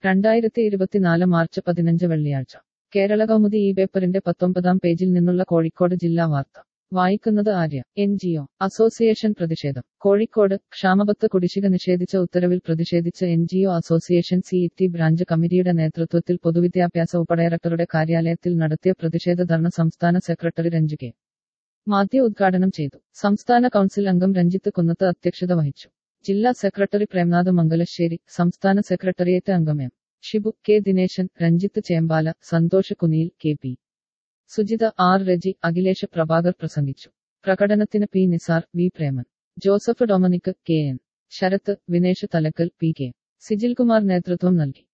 രണ്ടായിരത്തി ഇരുപത്തിനാല് മാർച്ച് പതിനഞ്ച് വെള്ളിയാഴ്ച കേരള കൗമുദി ഈ പേപ്പറിന്റെ പത്തൊമ്പതാം പേജിൽ നിന്നുള്ള കോഴിക്കോട് ജില്ലാ വാർത്ത വായിക്കുന്നത് Arya N G O association പ്രതിഷേധം കോഴിക്കോട് ക്ഷാമബത്ത് കുടിശ്ശിക നിഷേധിച്ച ഉത്തരവിൽ പ്രതിഷേധിച്ച് N G O association C T branch കമ്മിറ്റിയുടെ നേതൃത്വത്തിൽ പൊതുവിദ്യാഭ്യാസ ഉപഡയറക്ടറുടെ കാര്യാലയത്തിൽ നടത്തിയ പ്രതിഷേധ ധർണ സംസ്ഥാന സെക്രട്ടറി രഞ്ജു കെ മാധ്യ ഉദ്ഘാടനം ചെയ്തു സംസ്ഥാന കൗൺസിൽ അംഗം രഞ്ജിത്ത് കുന്നത്ത് അധ്യക്ഷത വഹിച്ചു ജില്ലാ സെക്രട്ടറി പ്രേംനാഥ് മംഗലശ്ശേരി സംസ്ഥാന സെക്രട്ടേറിയറ്റ് അംഗം M Shibu K Dineshan Ranjith Chembala Santhosh Kuniyil K P Sujitha R Raji Akhilesh Prabhakar പ്രസംഗിച്ചു പ്രകടനത്തിന് P Nisar V Preman Joseph Dominic K N Sarath Vinesh Thalakkal P K Sijilkumar നേതൃത്വം നൽകി